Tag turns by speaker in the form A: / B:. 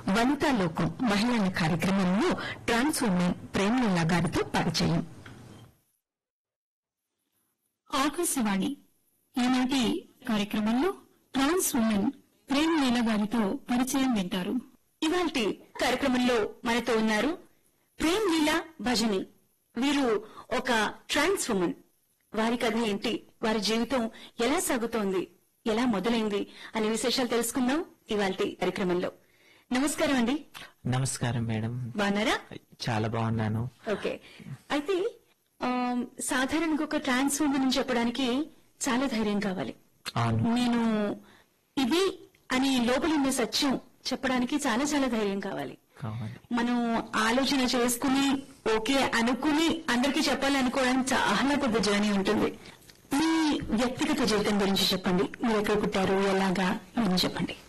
A: వనితా లోకం మహిళల కార్యక్రమంలో ట్రాన్స్ ఉమెన్ ప్రేమలీలా గారితో పరిచయం
B: ఆకాశవాణి ఈనాటి కార్యక్రమంలో ట్రాన్స్ ఉమెన్ ప్రేమ్ లీల గారితో పరిచయం వింటారు
C: ఇవాల్టి కార్యక్రమంలో మనతో ఉన్నారు ప్రేమ్ లీలా భజని వీరు ఒక ట్రాన్స్ ఉమెన్ వారి కథ ఏంటి వారి జీవితం ఎలా సాగుతోంది ఎలా మొదలైంది అనే విశేషాలు తెలుసుకుందాం ఇవాల్టి కార్యక్రమంలో నమస్కారం అండి
D: నమస్కారం మేడం
C: బాగున్నారా
D: చాలా బాగున్నాను
C: ఓకే అయితే ఆమ్, సాధారణంగా ఒక ట్రాన్స్ ఉమెన్ అని చెప్పడానికి చాలా ధైర్యం కావాలి
D: అవును
C: నేను ఇది అని లోపల ఉన్న సత్యం చెప్పడానికి చాలా చాలా ధైర్యం కావాలి
D: కావాలి
C: మనం ఆలోచన చేసుకుని ఓకే అనుకుని అందరికీ చెప్పాలి అనుకోవడానికి చాలా పెద్ద జర్నీ ఉంటుంది మీ వ్యక్తిగత జీవితం గురించి చెప్పండి మీరు ఎక్కడ పుట్టారు ఎలాగా అని చెప్పండి